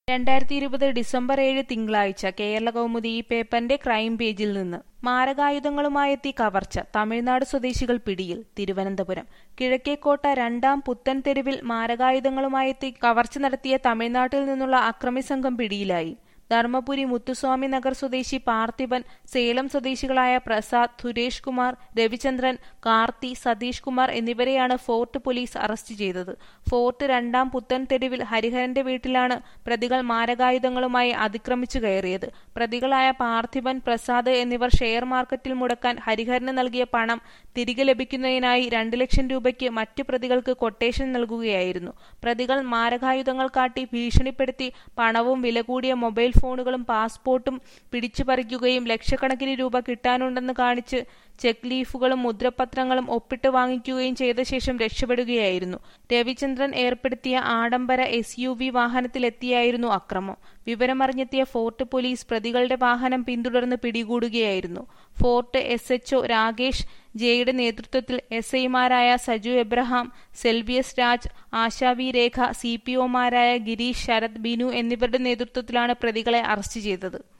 രണ്ടായിരത്തി ഇരുപത് ഡിസംബർ ഏഴ് തിങ്കളാഴ്ച കേരള കൗമുദി ഈ പേപ്പറിന്റെ ക്രൈം പേജിൽ നിന്ന് മാരകായുധങ്ങളുമായെത്തി കവർച്ച തമിഴ്നാട് സ്വദേശികൾ പിടിയിൽ തിരുവനന്തപുരം കിഴക്കേക്കോട്ട രണ്ടാം പുത്തൻ തെരുവിൽ മാരകായുധങ്ങളുമായെത്തി കവർച്ച നടത്തിയ തമിഴ്നാട്ടിൽ നിന്നുള്ള അക്രമി സംഘം പിടിയിലായി ധർമ്മപുരി മുത്തുസ്വാമി നഗർ സ്വദേശി പാർത്ഥിപൻ സേലം സ്വദേശികളായ പ്രസാദ് സുരേഷ് കുമാർ രവിചന്ദ്രൻ കാർത്തി സതീഷ് കുമാർ എന്നിവരെയാണ് ഫോർട്ട് പോലീസ് അറസ്റ്റ് ചെയ്തത് ഫോർട്ട് രണ്ടാം പുത്തൻ തെരുവിൽ ഹരിഹരന്റെ വീട്ടിലാണ് പ്രതികൾ മാരകായുധങ്ങളുമായി അതിക്രമിച്ചു കയറിയത് പ്രതികളായ പാർത്ഥിപൻ പ്രസാദ് എന്നിവർ ഷെയർ മാർക്കറ്റിൽ മുടക്കാൻ ഹരിഹരന് നൽകിയ പണം തിരികെ ലഭിക്കുന്നതിനായി രണ്ട് ലക്ഷം രൂപയ്ക്ക് മറ്റു പ്രതികൾക്ക് കൊട്ടേഷൻ നൽകുകയായിരുന്നു പ്രതികൾ മാരകായുധങ്ങൾ കാട്ടി ഭീഷണിപ്പെടുത്തി പണവും വില കൂടിയ മൊബൈൽ ഫോണുകളും പാസ്പോർട്ടും പിടിച്ചു പറിക്കുകയും ലക്ഷക്കണക്കിന് രൂപ കിട്ടാനുണ്ടെന്ന് കാണിച്ച് ചെക്ക് ലീഫുകളും മുദ്രപത്രങ്ങളും ഒപ്പിട്ട് വാങ്ങിക്കുകയും ചെയ്ത ശേഷം രക്ഷപ്പെടുകയായിരുന്നു രവിചന്ദ്രൻ ഏർപ്പെടുത്തിയ ആഡംബര എസ് യു വി വാഹനത്തിലെത്തിയായിരുന്നു അക്രമം വിവരമറിഞ്ഞെത്തിയ ഫോർട്ട് പോലീസ് പ്രതികളുടെ വാഹനം പിന്തുടർന്ന് പിടികൂടുകയായിരുന്നു ഫോർട്ട് എസ് എച്ച്ഒ രാകേഷ് ജെയുടെ നേതൃത്വത്തിൽ എസ് ഐമാരായ സജു എബ്രഹാം സെൽവിയസ് രാജ് ആശാവി രേഖ സി പി ഒമാരായ ഗിരീഷ് ശരത് ബിനു എന്നിവരുടെ നേതൃത്വത്തിലാണ് പ്രതികളെ അറസ്റ്റ് ചെയ്തത്